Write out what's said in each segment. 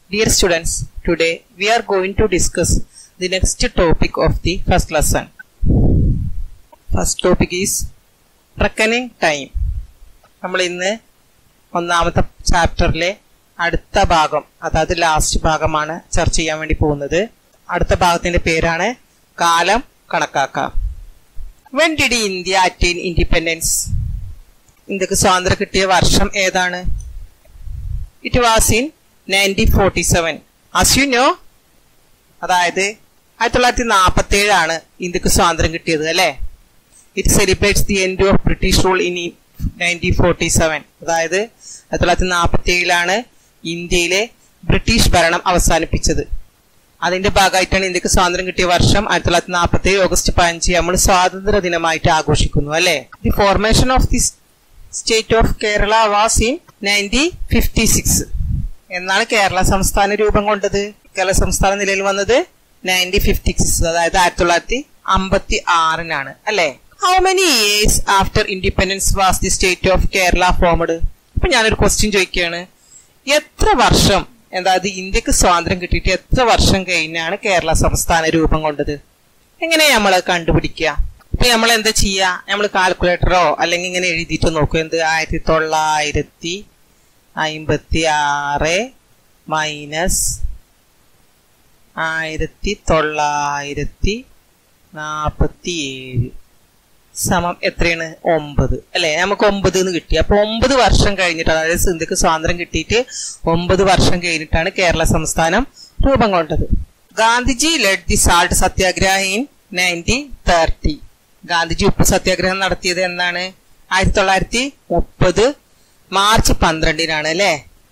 Dear students, today we are going to discuss the next topic of the first lesson. First topic is reckoning time. നമ്മൾ ഇന്ന് ഒന്നാമത്തെ ചാപ്റ്ററിലെ അടുത്ത ഭാഗം അതായത് last ഭാഗമാണ് ചർച്ച ചെയ്യാൻ വേണ്ടി പോകുന്നത് അടുത്ത ഭാഗത്തിന്റെ പേരാണ് കാലം കണക്കാക്കാം when did India attain independence ഇന്ത്യക്ക് സ്വാതന്ത്ര്യം കിട്ടിയ വർഷം ഏതാണ് it was in nineteen forty seven as you know അതായത് ആയിരത്തി തൊള്ളായിരത്തി നാൽപ്പത്തി ഏഴാണ് ഇന്ത്യക്ക് സ്വാതന്ത്ര്യം കിട്ടിയത് അല്ലേ it celebrates the end of British rule in nineteen forty seven അതായത് ആയിരത്തി തൊള്ളായിരത്തി നാൽപ്പത്തി ഏഴിലാണ് ഇന്ത്യയിലെ ബ്രിട്ടീഷ് ഭരണം അവസാനിപ്പിച്ചത് അതിന്റെ ഭാഗമായിട്ടാണ് ഇന്ത്യക്ക് സ്വാതന്ത്ര്യം കിട്ടിയ വർഷം ആയിരത്തി തൊള്ളായിരത്തി നാൽപ്പത്തി ഏഴ് ഓഗസ്റ്റ് പതിനഞ്ച് നമ്മൾ സ്വാതന്ത്ര്യ ദിനമായിട്ട് ആഘോഷിക്കുന്നു അല്ലെ the formation of the state of Kerala was in nineteen fifty six എന്നാണ് കേരള സംസ്ഥാന രൂപം കൊണ്ടത് കേരള സംസ്ഥാന നിലയിൽ വന്നത് നയൻറ്റീൻ ഫിഫ്റ്റി സിക്സ് അതായത് ആയിരത്തി തൊള്ളായിരത്തി അമ്പത്തി ആറിനാണ് അല്ലെ how many years after independence was the state of Kerala formed അപ്പൊ ഞാനൊരു ക്വസ്റ്റ്യൻ ചോദിക്കുകയാണ് എത്ര വർഷം അതായത് ഇന്ത്യക്ക് സ്വാതന്ത്ര്യം കിട്ടിയിട്ട് എത്ര വർഷം കഴിഞ്ഞാണ് കേരള സംസ്ഥാന രൂപം കൊണ്ടത് എങ്ങനെ നമ്മൾ കണ്ടുപിടിക്കുക ഇപ്പൊ നമ്മൾ എന്താ ചെയ്യാ നമ്മൾ കാൽക്കുലേറ്ററോ അല്ലെങ്കിൽ ഇങ്ങനെ എഴുതിയിട്ട് നോക്കും എന്ത് ആയിരത്തി തൊള്ളായിരത്തി അമ്പത്തി ആറ് മൈനസ് ആയിരത്തി തൊള്ളായിരത്തി നാപ്പത്തി ഏഴ് സമം എത്രയാണ് ഒമ്പത് അല്ലെ നമുക്ക് ഒമ്പത് എന്ന് കിട്ടി അപ്പൊ ഒമ്പത് വർഷം കഴിഞ്ഞിട്ട് അതായത് സിന്ധിക്ക് സ്വാതന്ത്ര്യം കിട്ടിയിട്ട് ഒമ്പത് വർഷം കഴിഞ്ഞിട്ടാണ് കേരള സംസ്ഥാനം രൂപം കൊണ്ടത് Gandhiji led the salt satyagraha in nineteen thirty Gandhiji ഉപ്പ് സത്യാഗ്രഹം നടത്തിയത് എന്നാണ് ആയിരത്തി തൊള്ളായിരത്തി മുപ്പത് മാർച്ച് പന്ത്രണ്ടിനാണ് അല്ലെ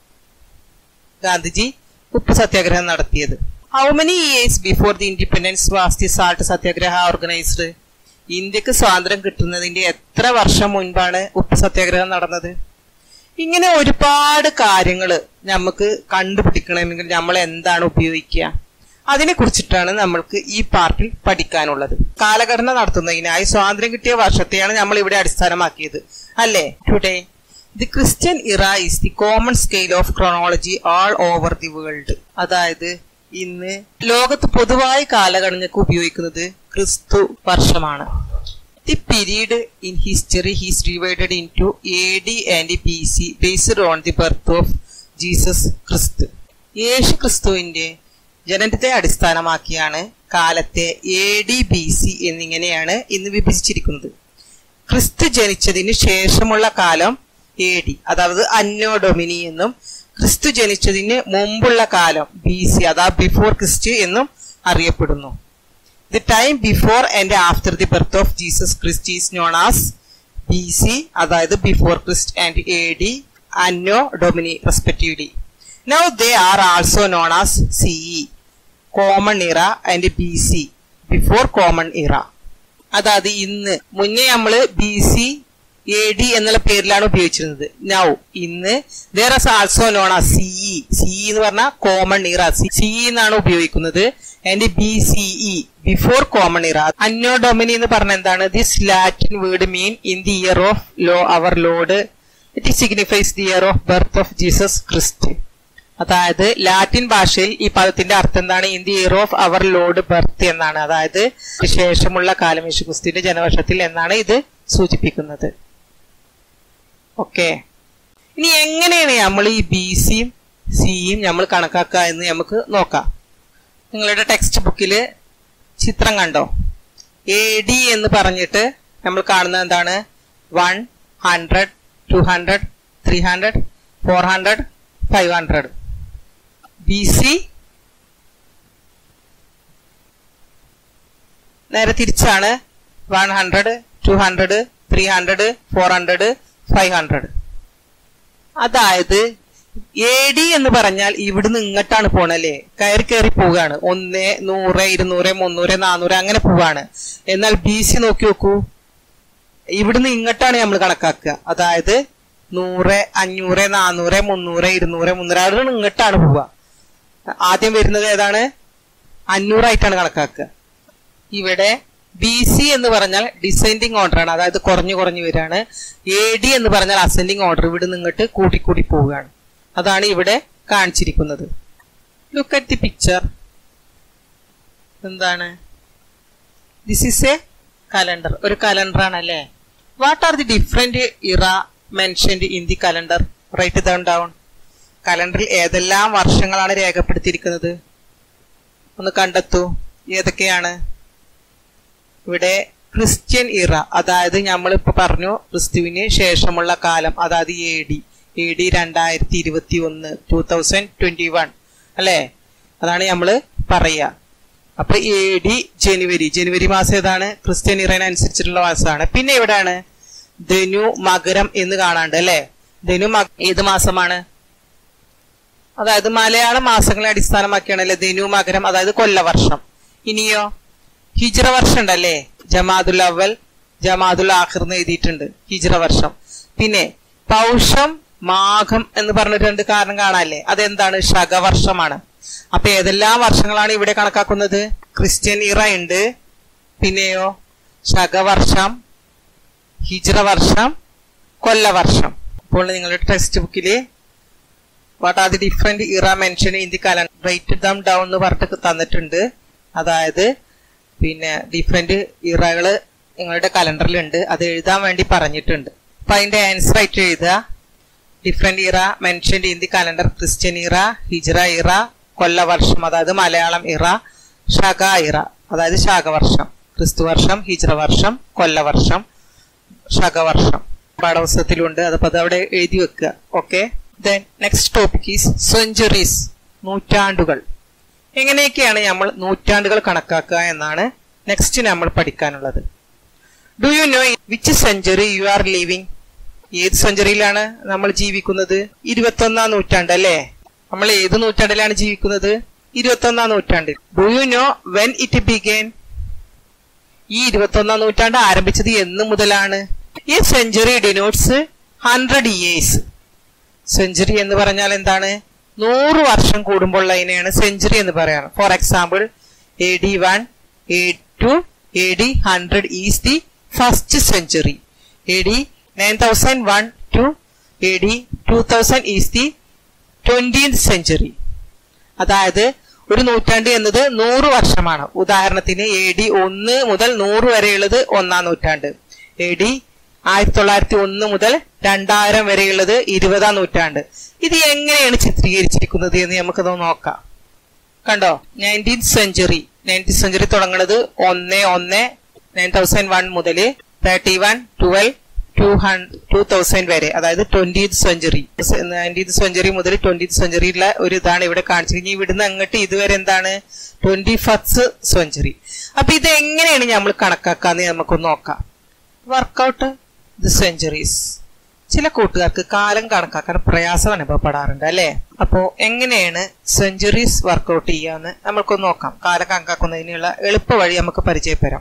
ഗാന്ധിജി ഉപ്പ് സത്യാഗ്രഹം നടത്തിയത് how many years before the independence was the salt satyagraha organised ഇന്ത്യക്ക് സ്വാതന്ത്ര്യം കിട്ടുന്നതിന്റെ എത്ര വർഷം മുൻപാണ് ഉപ്പ് സത്യാഗ്രഹം നടന്നത് ഇങ്ങനെ ഒരുപാട് കാര്യങ്ങൾ നമുക്ക് കണ്ടുപിടിക്കണമെങ്കിൽ നമ്മൾ എന്താണ് ഉപയോഗിക്കുക അതിനെ കുറിച്ചിട്ടാണ് നമ്മൾക്ക് ഈ പാർട്ടിൽ പഠിക്കാനുള്ളത് കാലഘടന നടത്തുന്നതിനായി സ്വാതന്ത്ര്യം കിട്ടിയ വർഷത്തെയാണ് നമ്മൾ ഇവിടെ അടിസ്ഥാനമാക്കിയത് അല്ലേ today the Christian era is the common scale of chronology all over the world അതായത് ഇന്ന് ലോകത്ത് പൊതുവായി കാലഘടനയ്ക്ക് ഉപയോഗിക്കുന്നത് ക്രിസ്തു വർഷമാണ് the period in history is divided into A D and B C based on the birth of Jesus ക്രിസ്തു യേശു ക്രിസ്തുവിന്റെ ജനനത്തെ അടിസ്ഥാനമാക്കിയാണ് കാലത്തെ എ ഡി ബി സി എന്നിങ്ങനെയാണ് ഇന്ന് വിഭജിച്ചിരിക്കുന്നത് ക്രിസ്തു ജനിച്ചതിന് ശേഷമുള്ള കാലം എ ഡി അതായത് അന്നോ ഡൊമിനി എന്നും ക്രിസ്തു ജനിച്ചതിന് മുമ്പുള്ള കാലം ബി സി അതാ ബിഫോർ ക്രിസ്റ്റ് എന്നും അറിയപ്പെടുന്നു the time before and after the birth of Jesus Christ is known as B C അതായത് before Christ and A D anno Domini respectively now they are also known as CE common era and B C before common era അതായത് ഇന്ന് മുന്നേ നമ്മള് B C A D എന്നുള്ള പേരിലാണ് ഉപയോഗിച്ചിരുന്നത് now ഇന്ന് they're as also known ആ CE CE എന്ന് പറഞ്ഞാൽ കോമൺ ഇറ സിഇ എന്നാണ് ഉപയോഗിക്കുന്നത് and B CE before common era anno Domini എന്ന് പറഞ്ഞ എന്താണ് this Latin word mean in the year of lo our lord it signifies the year of birth of Jesus Christ അതായത് Latin ഭാഷയിൽ ഈ പദത്തിന്റെ അർത്ഥം എന്താണ് in the year of our lord birth എന്നാണ് അതായത് ശേഷമുള്ള കാലം യേശു ക്രിസ്തുവിന്റെ ജനവർഷത്തിൽ എന്നാണ് ഇത് സൂചിപ്പിക്കുന്നത് ഓക്കെ ഇനി എങ്ങനെയാണ് നമ്മൾ ഈ ബി സിയും സിയും നമ്മൾ കണക്കാക്കുക എന്ന് നമുക്ക് നോക്കാം നിങ്ങളുടെ ടെക്സ്റ്റ് ബുക്കില് ചിത്രം കണ്ടോ എ ഡി എന്ന് പറഞ്ഞിട്ട് നമ്മൾ കാണുന്നത് എന്താണ് one hundred two hundred three hundred four hundred five hundred B C നേരെ തിരിച്ചാണ് one hundred two hundred three hundred four hundred five hundred അതായത് എ ഡി എന്ന് പറഞ്ഞാൽ ഇവിടുന്ന് ഇങ്ങോട്ടാണ് പോണല്ലേ കയറി കയറി പോവുകയാണ് ഒന്ന് നൂറ് ഇരുന്നൂറ് മുന്നൂറ് നാനൂറ് അങ്ങനെ പോവാണ് എന്നാൽ ബി സി നോക്കി നോക്കൂ ഇവിടുന്ന് ഇങ്ങോട്ടാണ് നമ്മൾ കണക്കാക്കുക അതായത് നൂറ് അഞ്ഞൂറ് നാനൂറ് മുന്നൂറ് ഇരുന്നൂറ് മുന്നൂറ് അവിടെ ഇങ്ങോട്ടാണ് പോവുക ആദ്യം വരുന്നത് ഏതാണ് അഞ്ഞൂറായിട്ടാണ് കണക്കാക്കുക ഇവിടെ ബി സി എന്ന് പറഞ്ഞാൽ ഡിസെൻഡിങ് ഓർഡർ ആണ് അതായത് കുറഞ്ഞു കുറഞ്ഞു വരികയാണ് എ ഡി എന്ന് പറഞ്ഞാൽ അസെൻഡിങ് ഓർഡർ ഇവിടെ നിന്നിട്ട് കൂട്ടിക്കൂടി പോവുകയാണ് അതാണ് ഇവിടെ കാണിച്ചിരിക്കുന്നത് ലുക്ക് അറ്റ് ദി പിക്ചർ എന്താണ് ദിസ് ഈസ് എ കലണ്ടർ ഒരു കലണ്ടർ ആണല്ലേ what are the different era mentioned in the calendar write down down കലണ്ടറിൽ ഏതെല്ലാം വർഷങ്ങളാണ് രേഖപ്പെടുത്തിയിരിക്കുന്നത് ഒന്ന് കണ്ടെത്തൂ ഏതൊക്കെയാണ് ഇവിടെ ക്രിസ്ത്യൻ ഇറ അതായത് നമ്മളിപ്പോ പറഞ്ഞു ക്രിസ്തുവിന് ശേഷമുള്ള കാലം അതായത് എ ഡി എ ഡി രണ്ടായിരത്തി ഇരുപത്തി ഒന്ന് ടൂ തൗസൻഡ് ട്വന്റി വൺ അല്ലേ അതാണ് നമ്മൾ പറയുക അപ്പൊ എ ഡി ജനുവരി ജനുവരി മാസം ഏതാണ് ക്രിസ്ത്യൻ ഇറനനുസരിച്ചിട്ടുള്ള മാസമാണ് പിന്നെ എവിടെയാണ് ധനു മകരം എന്ന് കാണാണ്ട് അല്ലെ ധനു മക ഏത് മാസമാണ് അതായത് മലയാള മാസങ്ങളെ അടിസ്ഥാനമാക്കിയാണല്ലേ ധനു മകരം അതായത് കൊല്ലവർഷം ഇനിയോ ഹിജ്റ വർഷം ഉണ്ടല്ലേ ജമാദുൽ അവൽ ജമാദുൽ ആഖിർ എന്ന് എഴുതിയിട്ടുണ്ട് ഹിജ്റ വർഷം പിന്നെ പൗഷം മാഘം എന്ന് പറഞ്ഞ രണ്ട് കാരണം കാണാല്ലേ അതെന്താണ് ശകവർഷമാണ് അപ്പൊ ഏതെല്ലാം വർഷങ്ങളാണ് ഇവിടെ കണക്കാക്കുന്നത് ക്രിസ്ത്യൻ ഇറ ഉണ്ട് പിന്നെയോ ശകവർഷം ഹിജ്റ വർഷം കൊല്ലവർഷം അപ്പോൾ നിങ്ങളുടെ ടെക്സ്റ്റ് ബുക്കില് what are the different era mention in the calendar write them down എന്ന് പറഞ്ഞിട്ട് തന്നിട്ടുണ്ട് അതായത് പിന്നെ ഡിഫറെന്റ് ഇറകള് നിങ്ങളുടെ കലണ്ടറിലുണ്ട് അത് എഴുതാൻ വേണ്ടി പറഞ്ഞിട്ടുണ്ട് അപ്പൊ അതിന്റെ ആൻസർ ആയിട്ട് എഴുതുക different era mentioned in the calendar Christian era Hijra ഇറ കൊല്ലവർഷം അതായത് മലയാളം ഇറ ശക ഇറ അതായത് ശാഖവർഷം ക്രിസ്തു വർഷം ഹിജ്റ വർഷം കൊല്ലവർഷം ശകവർഷം പാഠപുസ്തകത്തിലുണ്ട് അതപ്പോ അത് അവിടെ എഴുതി വെക്കുക okay then next topic is centuries നൂറ്റാണ്ടുകൾ എങ്ങനെയൊക്കെയാണ് നമ്മൾ നൂറ്റാണ്ടുകൾ കണക്കാക്കുക എന്നാണ് നെക്സ്റ്റ് നമ്മൾ പഠിക്കാനുള്ളത് do you know which century you are living ഏത് സെഞ്ചുറിയിലാണ് നമ്മൾ ജീവിക്കുന്നത് ഇരുപത്തൊന്നാം നൂറ്റാണ്ട് അല്ലേ നമ്മൾ ഏത് നൂറ്റാണ്ടിലാണ് ജീവിക്കുന്നത് ഇരുപത്തൊന്നാം നൂറ്റാണ്ടിൽ do you know when it began ഈ ഇരുപത്തൊന്നാം നൂറ്റാണ്ട് ആരംഭിച്ചത് എന്ന് മുതലാണ് ഈ century denotes hundred years century എന്ന് പറഞ്ഞാൽ എന്താണ് നൂറ് വർഷം കൂടുമ്പോൾ അതിനെയാണ് സെഞ്ചുറി എന്ന് പറയാറ് for example A D one a to A D hundred is the first century A D നയൻ thousand one to A D two thousand is the twentieth century അതായത് ഒരു നൂറ്റാണ്ട് എന്നത് നൂറ് വർഷമാണ് ഉദാഹരണത്തിന് എ ഡി ഒന്ന് മുതൽ നൂറ് വരെയുള്ളത് ഒന്നാം നൂറ്റാണ്ട് എ ഡി ആയിരത്തി തൊള്ളായിരത്തി ഒന്ന് മുതൽ രണ്ടായിരം വരെയുള്ളത് ഇരുപതാം നൂറ്റാണ്ട് ഇത് എങ്ങനെയാണ് ചിത്രീകരിച്ചിരിക്കുന്നത് എന്ന് നമുക്കത് നോക്കാം കണ്ടോ നയൻറ്റീൻത് സെഞ്ചുറി നയൻറ്റീൻ സെഞ്ചുറി തുടങ്ങുന്നത് ഒന്ന് ഒന്ന് നയൻ തൗസൻഡ് വൺ മുതൽ thirty one twelve two hundred two thousand വരെ അതായത് ട്വന്റീത് സെഞ്ചുറി നയൻറ്റീൻത് സെഞ്ചുറി മുതൽ ട്വന്റീത് സെഞ്ചുറിയിലെ ഒരു ഇതാണ് ഇവിടെ കാണിച്ചിരിക്കുന്നത് ഇവിടുന്ന് അങ്ങോട്ട് ഇതുവരെ എന്താണ് ട്വന്റി ഫസ്റ്റ് സെഞ്ചുറി അപ്പൊ ഇത് എങ്ങനെയാണ് നമ്മൾ കണക്കാക്കാന്ന് നമുക്കൊന്ന് നോക്കാം വർക്കൗട്ട് ദി സെഞ്ചുറീസ് ചില കൂട്ടുകാർക്ക് കാലം കണക്കാക്കാൻ പ്രയാസം അനുഭവപ്പെടാറുണ്ട് അല്ലെ അപ്പോ എങ്ങനെയാണ് സെഞ്ചുറീസ് വർക്കൗട്ട് ചെയ്യാന്ന് നമ്മൾക്കൊന്ന് നോക്കാം കാലം കണക്കാക്കുന്നതിനുള്ള എളുപ്പ വഴി നമുക്ക് പരിചയപ്പെടാം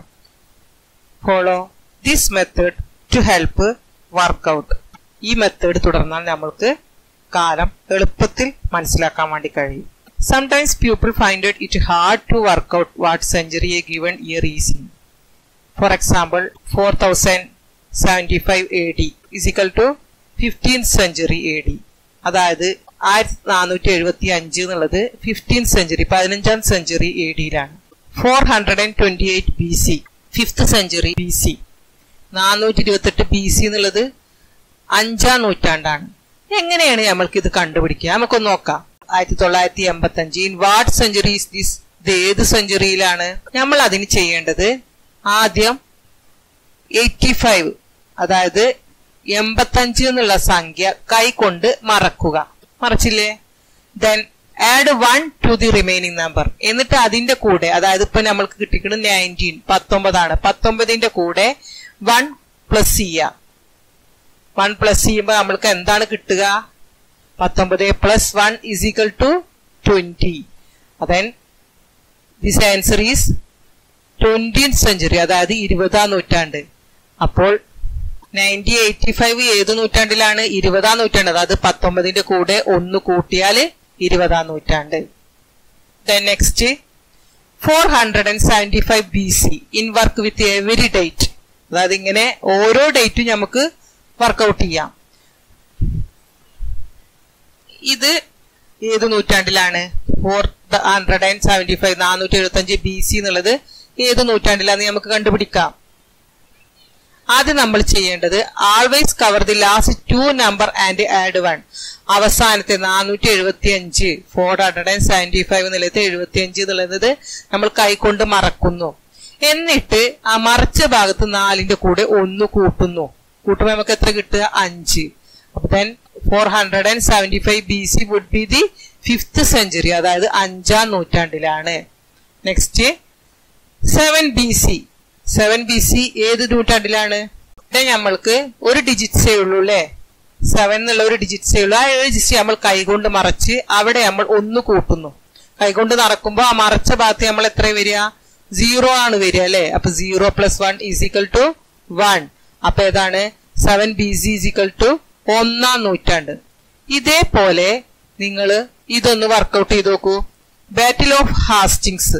follow this method to help work out ഈ മെത്തേഡ് തുടർന്നാൽ നമ്മൾക്ക് കാലം എളുപ്പത്തിൽ മനസ്സിലാക്കാൻ വേണ്ടി കഴിയും sometimes people find it hard to work out what century a given year is for example four thousand seventy five A D is equal to fifteen century A D അതായത് ആയിരത്തി നാനൂറ്റി എഴുപത്തി അഞ്ച് എന്നുള്ളത് ഫിഫ്റ്റീൻ സെഞ്ചുറി പതിനഞ്ചാം സെഞ്ചുറി എ ഡിയിലാണ് four hundred and twenty eight B C fifth century B C നാനൂറ്റി ഇരുപത്തെട്ട് ബി സി എന്നുള്ളത് അഞ്ചാം നൂറ്റാണ്ടാണ് എങ്ങനെയാണ് നമ്മൾക്ക് ഇത് കണ്ടുപിടിക്കുക നമുക്കൊന്ന് നോക്കാം ആയിരത്തി തൊള്ളായിരത്തി എൺപത്തി അഞ്ച് ഇൻ വാട്ട് സെഞ്ചുറി ദിസ് ഇത് ഏത് സെഞ്ചുറിയിലാണ് നമ്മൾ അതിന് ചെയ്യേണ്ടത് ആദ്യം എയ്റ്റി ഫൈവ് അതായത് എൺപത്തഞ്ച് എന്നുള്ള സംഖ്യ കൈകൊണ്ട് മറക്കുക മറച്ചില്ലേ then add one to the remaining number എന്നിട്ട് അതിന്റെ കൂടെ അതായത് ഇപ്പൊ നമ്മൾക്ക് കിട്ടിക്കുന്നത് നയൻറ്റീൻ പത്തൊമ്പതാണ് പത്തൊമ്പതിന്റെ കൂടെ വൺ പ്ലസ് ചെയ്യുക വൺ പ്ലസ് ചെയ്യുമ്പോൾ നമ്മൾക്ക് എന്താണ് കിട്ടുക പത്തൊമ്പത് plus one is equal to twenty then this answer is twentieth century അതായത് ഇരുപതാം നൂറ്റാണ്ട് അപ്പോൾ നയൻറ്റീൻ എയ്റ്റി ഫൈവ് ഏത് നൂറ്റാണ്ടിലാണ് ഇരുപതാം നൂറ്റാണ്ട് അതായത് പത്തൊമ്പതിന്റെ കൂടെ ഒന്ന് കൂട്ടിയാൽ ഇരുപതാം നൂറ്റാണ്ട് then next four hundred and seventy five B C in work with every date അതായത് ഇങ്ങനെ ഓരോ ഡേറ്റും നമുക്ക് വർക്കൗട്ട് ചെയ്യാം ഇത് ഏത് നൂറ്റാണ്ടിലാണ് four hundred and seventy five നാനൂറ്റി എഴുപത്തി അഞ്ച് ബി സി എന്നുള്ളത് ഏത് നൂറ്റാണ്ടിലാന്ന് നമുക്ക് കണ്ടുപിടിക്കാം ആദ്യം നമ്മൾ ചെയ്യേണ്ടത് always cover the last two number and add one അവസാനത്തെ നാനൂറ്റി എഴുപത്തി അഞ്ച് four hundred and seventy five എന്നുള്ളത് എഴുപത്തി അഞ്ച് എന്നുള്ളത് നമ്മൾ കൈകൊണ്ട് മറക്കുന്നു എന്നിട്ട് ആ മറച്ച ഭാഗത്ത് നാലിന്റെ കൂടെ ഒന്ന് കൂട്ടുന്നു കൂട്ടുമ്പോൾ നമുക്ക് എത്ര കിട്ടുക അഞ്ച് അപ്പൊ then four hundred and seventy five B C would be the fifth century അതായത് അഞ്ചാം നൂറ്റാണ്ടിലാണ് next seven B C seven B C ഏത് നൂറ്റാണ്ടിലാണ് ഇവിടെ നമ്മൾക്ക് ഒരു ഡിജിറ്റ്സേ ഉള്ളൂ അല്ലേ സെവൻ എന്നുള്ള ഒരു ഡിജിറ്റ്സേ ഉള്ളൂ ആ ഏഴ് ഡിജിറ്റ് നമ്മൾ കൈകൊണ്ട് മറച്ച് അവിടെ നമ്മൾ ഒന്ന് കൂട്ടുന്നു കൈകൊണ്ട് നടക്കുമ്പോൾ ആ മറച്ച ഭാഗത്ത് നമ്മൾ എത്ര വരിക സീറോ ആണ് വരിക അല്ലെ അപ്പൊ zero plus one is equal to one അപ്പൊ ഏതാണ് seven B C is equal to ഒന്നാം നൂറ്റാണ്ട് ഇതേപോലെ നിങ്ങൾ ഇതൊന്ന് വർക്കൗട്ട് ചെയ്ത് നോക്കൂ ബാറ്റിൽ ഓഫ് ഹാസ്റ്റിങ്സ്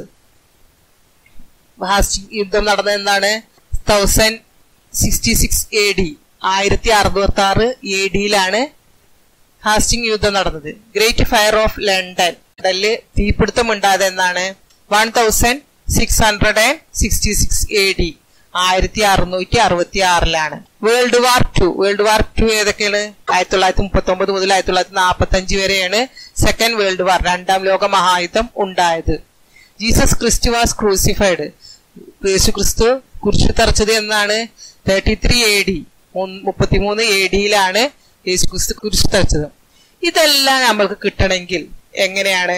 ഹാസ്റ്റിംഗ് യുദ്ധം നടന്നത് എന്താണ് thousand sixty six A D ആയിരത്തി അറുപത്തി ആറ് എ ഡിയിലാണ് ഹാസ്റ്റിംഗ് യുദ്ധം നടന്നത് ഗ്രേറ്റ് ഫയർ ഓഫ് ലണ്ടൻ ലണ്ടനില് തീപിടുത്തം ഉണ്ടായത് എന്നാണ് one thousand six hundred and sixty six A D ആയിരത്തി അറുന്നൂറ്റി അറുപത്തി ആറിലാണ് world war two world war two ഏതൊക്കെയാണ് ആയിരത്തി തൊള്ളായിരത്തി മുപ്പത്തി ഒമ്പത് മുതൽ ആയിരത്തി തൊള്ളായിരത്തി നാൽപ്പത്തി അഞ്ച് വരെയാണ് സെക്കൻഡ് വേൾഡ് വാർ രണ്ടാം ലോക മഹായുദ്ധം ഉണ്ടായത് ജീസസ് ക്രിസ്റ്റ് വാസ് ക്രൂസിഫൈഡ് യേശു ക്രിസ്തു കുരിശു തറച്ചത് എന്നാണ് തേർട്ടി ത്രീ എ ഡി മുപ്പത്തിമൂന്ന് എ ഡിയിലാണ് യേശു ക്രിസ്തു കുരിശു തറച്ചത് ഇതെല്ലാം നമ്മൾക്ക് കിട്ടണമെങ്കിൽ എങ്ങനെയാണ്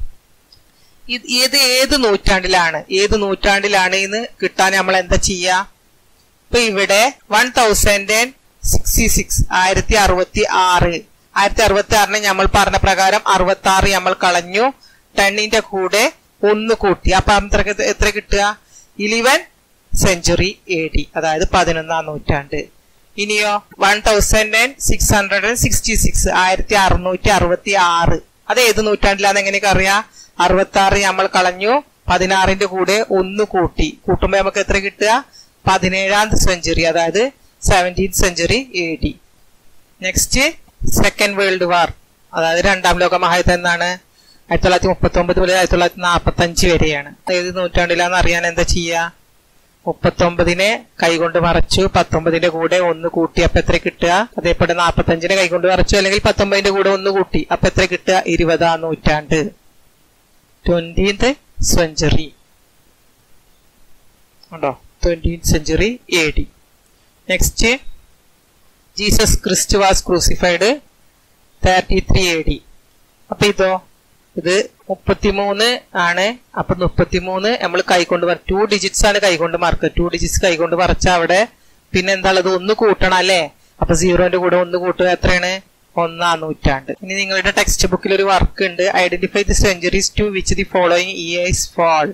ഇത് ഏത് ഏത് നൂറ്റാണ്ടിലാണ് ഏത് നൂറ്റാണ്ടിലാണ് എന്ന് കിട്ടാൻ നമ്മൾ എന്താ ചെയ്യാ ഇപ്പൊ ഇവിടെ one thousand and sixty six ആയിരത്തി അറുപത്തി ആറ് ആയിരത്തി അറുപത്തി ആറിന് നമ്മൾ പറഞ്ഞ പ്രകാരം അറുപത്തി ആറ് നമ്മൾ കളഞ്ഞു ടെണ്ണിന്റെ കൂടെ ഒന്ന് കൂട്ടി അപ്പൊ എത്ര എത്ര കിട്ടുക ഇലവൻ സെഞ്ചുറി എ ഡി അതായത് പതിനൊന്നാം നൂറ്റാണ്ട് ഇനിയോ one thousand and six hundred and sixty six ആയിരത്തി അറുന്നൂറ്റി അറുപത്തി ആറ് അത് ഏത് നൂറ്റാണ്ടിലാന്ന് എങ്ങനെയൊക്കെ അറിയാം അറുപത്തി ആറ് നമ്മൾ കളഞ്ഞു പതിനാറിന്റെ കൂടെ ഒന്ന് കൂട്ടി കൂട്ടുമ്പോ നമുക്ക് എത്ര കിട്ടുക പതിനേഴാം സെഞ്ചുറി അതായത് seventeen century A D next second world war അതായത് രണ്ടാം ലോക മഹായുദ്ധം എന്നാണ് ആയിരത്തി തൊള്ളായിരത്തി മുപ്പത്തി ഒമ്പത് മുതൽ ആയിരത്തി തൊള്ളായിരത്തി നാൽപ്പത്തി അഞ്ച് വരെയാണ് ഏത് നൂറ്റാണ്ടിലാന്ന് അറിയാൻ എന്താ ചെയ്യാ മുപ്പത്തൊമ്പതിനെ കൈകൊണ്ട് മറച്ചു പത്തൊമ്പതിന്റെ കൂടെ ഒന്ന് കൂട്ടി അപ്പൊ എത്ര കിട്ടുക അതേപോലെ നാൽപ്പത്തഞ്ചിനെ കൈകൊണ്ട് മറച്ചു അല്ലെങ്കിൽ പത്തൊമ്പതിന്റെ കൂടെ ഒന്ന് കൂട്ടി അപ്പൊ എത്ര കിട്ടുക ഇരുപതാം നൂറ്റാണ്ട് ട്വന്റീൻത് സെഞ്ചുറി ഉണ്ടോ twentieth century A D next Jesus Christ was crucified thirty three A D അപ്പൊ ഇതോ ഇത് മുപ്പത്തിമൂന്ന് ആണ് അപ്പൊ മുപ്പത്തിമൂന്ന് നമ്മൾ കൈകൊണ്ട് ടു ഡിജിറ്റ്സ് ആണ് കൈകൊണ്ട് മാർക്ക് ടു ഡിജിറ്റ്സ് കൈകൊണ്ട് മറച്ച അവിടെ പിന്നെ എന്താ ഉള്ളത് ഒന്ന് കൂട്ടണം അല്ലേ അപ്പൊ സീറോന്റെ കൂടെ ഒന്ന് കൂട്ടുക എത്രയാണ് ഒന്നാം നൂറ്റാണ്ട് ഇനി നിങ്ങളുടെ ടെക്സ്റ്റ് ബുക്കിൽ ഒരു വർക്ക് ഉണ്ട് identify the centuries to which the following years fall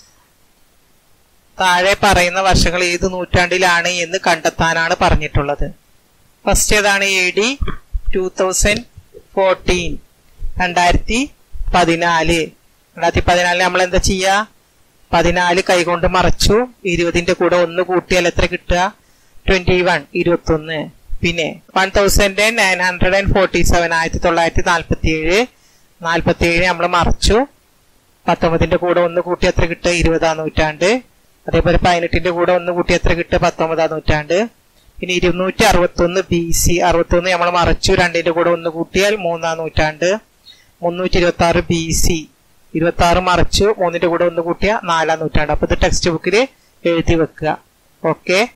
താഴെ പറയുന്ന വർഷങ്ങൾ ഏത് നൂറ്റാണ്ടിലാണ് എന്ന് കണ്ടെത്താനാണ് പറഞ്ഞിട്ടുള്ളത് ഫസ്റ്റ് ഏതാണ് A D two thousand fourteen രണ്ടായിരത്തി പതിനാല് രണ്ടായിരത്തി പതിനാലിന് നമ്മൾ എന്താ ചെയ്യാ പതിനാല് കൈകൊണ്ട് മറച്ചു ഇരുപതിന്റെ കൂടെ ഒന്ന് കൂട്ടിയാൽ എത്ര കിട്ടുക ട്വന്റി വൺ ഇരുപത്തി ഒന്ന് പിന്നെ one thousand nine hundred and forty seven ആയിരത്തി തൊള്ളായിരത്തി നാൽപ്പത്തി ഏഴ് നാൽപ്പത്തി ഏഴ് നമ്മൾ മറച്ചു പത്തൊമ്പതിന്റെ കൂടെ ഒന്ന് കൂട്ടി എത്ര കിട്ടുക ഇരുപതാം നൂറ്റാണ്ട് അതേപോലെ പതിനെട്ടിന്റെ കൂടെ ഒന്ന് കൂട്ടി എത്ര കിട്ടുക പത്തൊമ്പതാം നൂറ്റാണ്ട് പിന്നെ ഇരുന്നൂറ്റി അറുപത്തി ഒന്ന് ബി സി അറുപത്തി ഒന്ന് നമ്മൾ മറച്ചു രണ്ടിന്റെ കൂടെ ഒന്ന് കൂട്ടിയാൽ മൂന്നാം നൂറ്റാണ്ട് മുന്നൂറ്റി ഇരുപത്തി ആറ് ബി സി ഇരുപത്തി ആറ് മറച്ചു മൂന്നിന്റെ കൂടെ ഒന്ന് കൂട്ടിയ നാലാം നൂറ്റാണ്ട് അപ്പൊ ഇത് ടെക്സ്റ്റ് ബുക്കിൽ എഴുതി വെക്കുക ഓക്കെ